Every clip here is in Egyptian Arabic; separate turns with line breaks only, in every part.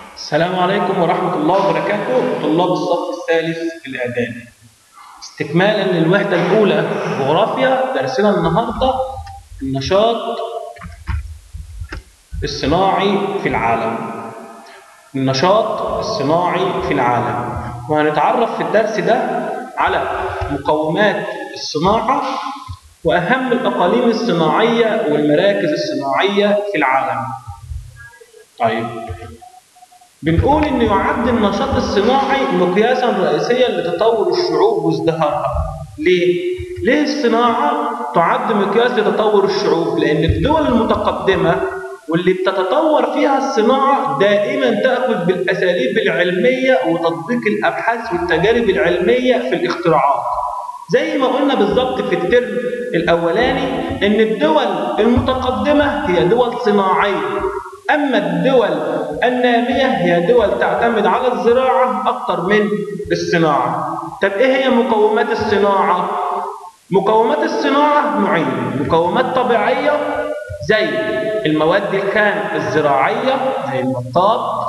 السلام عليكم ورحمة الله وبركاته طلاب الصف الثالث الإعدادي استكمالا للوحدة الأولى جغرافيا درسنا النهاردة النشاط الصناعي في العالم النشاط الصناعي في العالم وهنتعرف في الدرس ده على مقومات الصناعة وأهم الأقاليم الصناعية والمراكز الصناعية في العالم طيب بنقول إن يعد النشاط الصناعي مقياسا رئيسيا لتطور الشعوب وازدهارها. ليه؟ ليه الصناعة تعد مقياس لتطور الشعوب؟ لأن الدول المتقدمة واللي بتتطور فيها الصناعة دائما تأخذ بالأساليب العلمية وتطبيق الأبحاث والتجارب العلمية في الاختراعات. زي ما قلنا بالظبط في الترم الأولاني إن الدول المتقدمة هي دول صناعية أما الدول النامية هي دول تعتمد على الزراعة أكثر من الصناعة. طب إيه هي مقومات الصناعة؟ مقومات الصناعة نوعين، مقومات طبيعية زي المواد الخام الزراعية زي المطاط،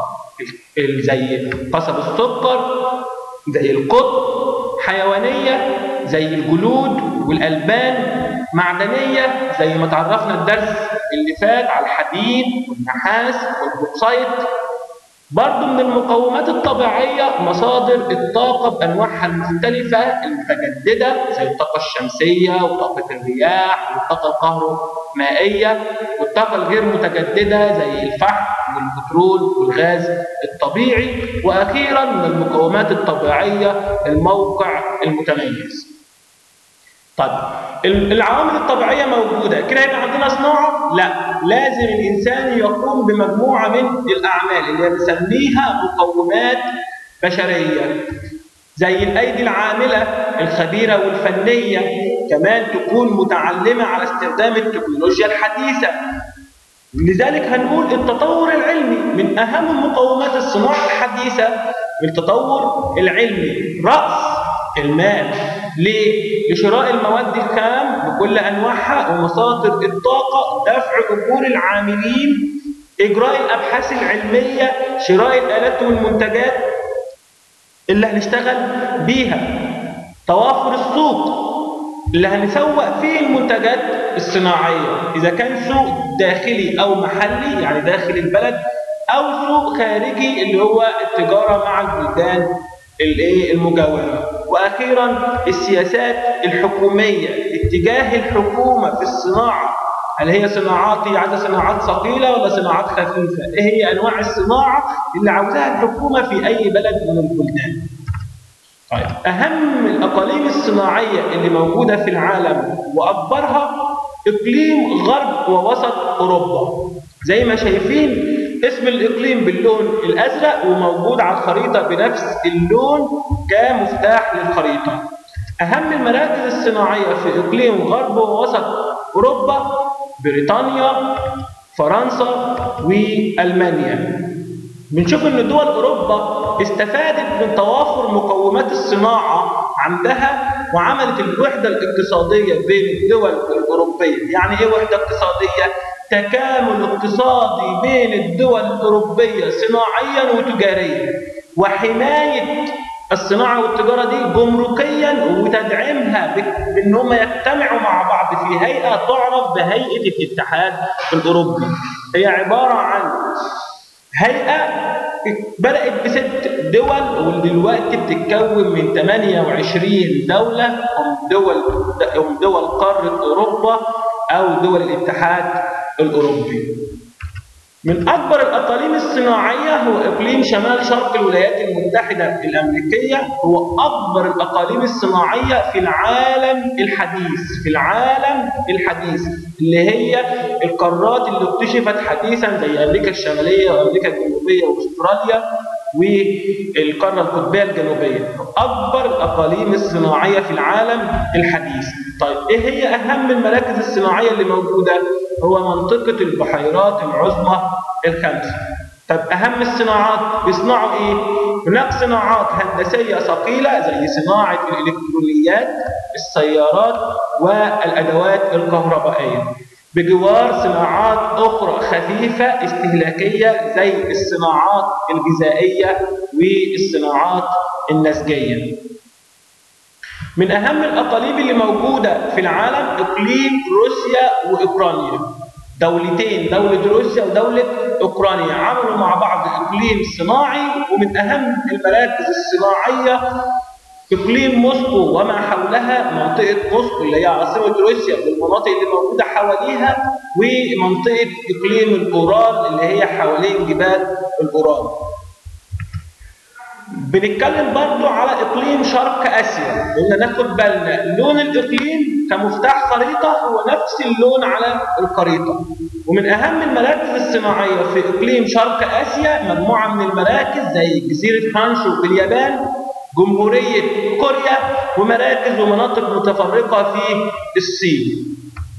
زي قصب السكر، زي القطن، حيوانية زي الجلود والألبان، معدنية زي ما تعرفنا الدرس اللي فات على الحديد والنحاس والبوكسايت برضو من المقومات الطبيعية مصادر الطاقة بأنواعها المختلفة المتجددة زي الطاقة الشمسية وطاقة الرياح والطاقة الكهرومائية والطاقة الغير متجددة زي الفحم والبترول والغاز الطبيعي وأخيرا من المقومات الطبيعية الموقع المتميز طيب العوامل الطبيعيه موجوده كده هيبقى عندنا صناعه لا لازم الانسان يقوم بمجموعه من الاعمال اللي بنسميها مقومات بشريه زي الايدي العامله الخبيره والفنيه كمان تكون متعلمه على استخدام التكنولوجيا الحديثه لذلك هنقول التطور العلمي من اهم مقومات الصناعه الحديثه التطور العلمي راس المال ليه؟ لشراء المواد الخام بكل انواعها ومصادر الطاقه، دفع اجور العاملين، اجراء الابحاث العلميه، شراء الالات والمنتجات اللي هنشتغل بيها. توافر السوق اللي هنسوق فيه المنتجات الصناعيه، اذا كان سوق داخلي او محلي يعني داخل البلد او سوق خارجي اللي هو التجاره مع البلدان الايه المجاوره واخيرا السياسات الحكوميه اتجاه الحكومه في الصناعه هل هي صناعات هي عايزه صناعات ثقيله ولا صناعات خفيفه ايه هي انواع الصناعه اللي عاوزاها الحكومه في اي بلد من البلدان طيب اهم الاقاليم الصناعيه اللي موجوده في العالم واكبرها اقليم غرب ووسط اوروبا زي ما شايفين اسم الإقليم باللون الأزرق وموجود على الخريطة بنفس اللون كمفتاح للخريطة. أهم المراكز الصناعية في إقليم غرب ووسط أوروبا بريطانيا، فرنسا وألمانيا. بنشوف إن دول أوروبا استفادت من توافر مقومات الصناعة عندها وعملت الوحدة الاقتصادية بين الدول الأوروبية، يعني إيه وحدة اقتصادية؟ تكامل اقتصادي بين الدول الأوروبية صناعيا وتجاريا وحماية الصناعة والتجارة دي جمركيا وتدعيمها بأن هم يجتمعوا مع بعض في هيئة تعرف بهيئة الاتحاد الأوروبي هي عبارة عن هيئة بدأت بست دول ودلوقتي بتتكون من 28 دولة هم دول هم دول قارة أوروبا أو دول الاتحاد الأوروبي. من أكبر الأقاليم الصناعية هو إقليم شمال شرق الولايات المتحدة الأمريكية هو أكبر الأقاليم الصناعية في العالم الحديث في العالم الحديث اللي هي القارات اللي اكتشفت حديثا زي أمريكا الشمالية وأمريكا الجنوبية وأستراليا والقارة القطبية الجنوبية أكبر الأقاليم الصناعية في العالم الحديث طيب إيه هي أهم المراكز الصناعية اللي موجودة؟ هو منطقة البحيرات العظمى الخمسة طب أهم الصناعات بيصنعوا إيه؟ هناك صناعات هندسية ثقيلة زي صناعة الإلكترونيات السيارات والأدوات الكهربائية بجوار صناعات أخرى خفيفة استهلاكية زي الصناعات الغذائية والصناعات النسجية من أهم الأقاليم اللي موجودة في العالم إقليم روسيا وأوكرانيا دولتين دولة روسيا ودولة أوكرانيا عملوا مع بعض إقليم صناعي ومن أهم المراكز الصناعية إقليم موسكو وما حولها منطقة موسكو اللي هي عاصمة روسيا والمناطق اللي موجودة حواليها ومنطقة إقليم الأورال اللي هي حوالين جبال الأورال بنتكلم برضو على إقليم شرق آسيا قلنا ناخد بالنا لون الإقليم كمفتاح خريطة هو نفس اللون على الخريطة ومن أهم المراكز الصناعية في إقليم شرق آسيا مجموعة من المراكز زي جزيرة هانشو في اليابان جمهورية كوريا ومراكز ومناطق متفرقة في الصين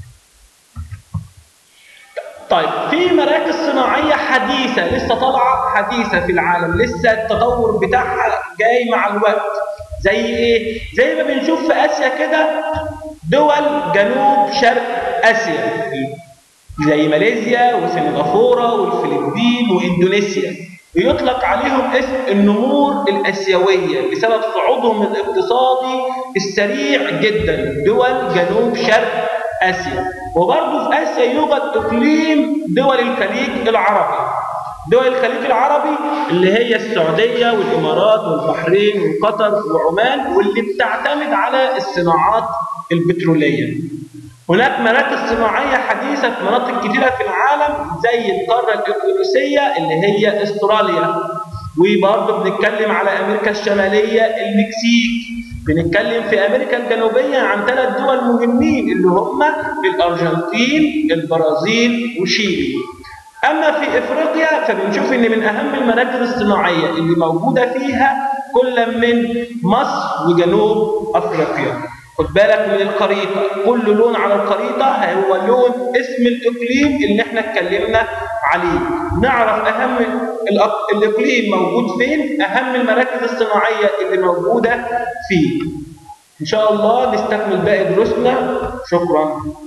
طيب في مراكز صناعية حديثة لسه طالعة حديثة في العالم لسه التطور بتاعها جاي مع الوقت زي ايه؟ زي ما بنشوف في اسيا كده دول جنوب شرق اسيا زي ماليزيا وسنغافورة والفلبين واندونيسيا يطلق عليهم اسم النمور الاسيوية بسبب صعودهم الاقتصادي السريع جدا دول جنوب شرق آسيا وبرضه في آسيا يوجد إقليم دول الخليج العربي دول الخليج العربي اللي هي السعودية والإمارات والبحرين وقطر وعمان واللي بتعتمد على الصناعات البترولية هناك مراكز صناعية حديثة في مناطق كثيرة في العالم زي القارة الإندونيسية اللي هي استراليا وبرضه بنتكلم على أمريكا الشمالية المكسيك بنتكلم في امريكا الجنوبيه عن ثلاث دول مهمين اللي هم الارجنتين البرازيل وشيلي اما في افريقيا فبنشوف ان من اهم المراكز الصناعيه اللي موجوده فيها كل من مصر وجنوب افريقيا خد بالك من الخريطه كل لون على الخريطه هو لون اسم الاقليم اللي احنا اتكلمنا عليه نعرف اهم الاقليم موجود فين اهم المراكز الصناعيه اللي موجوده فيه ان شاء الله نستكمل باقي دروسنا شكرا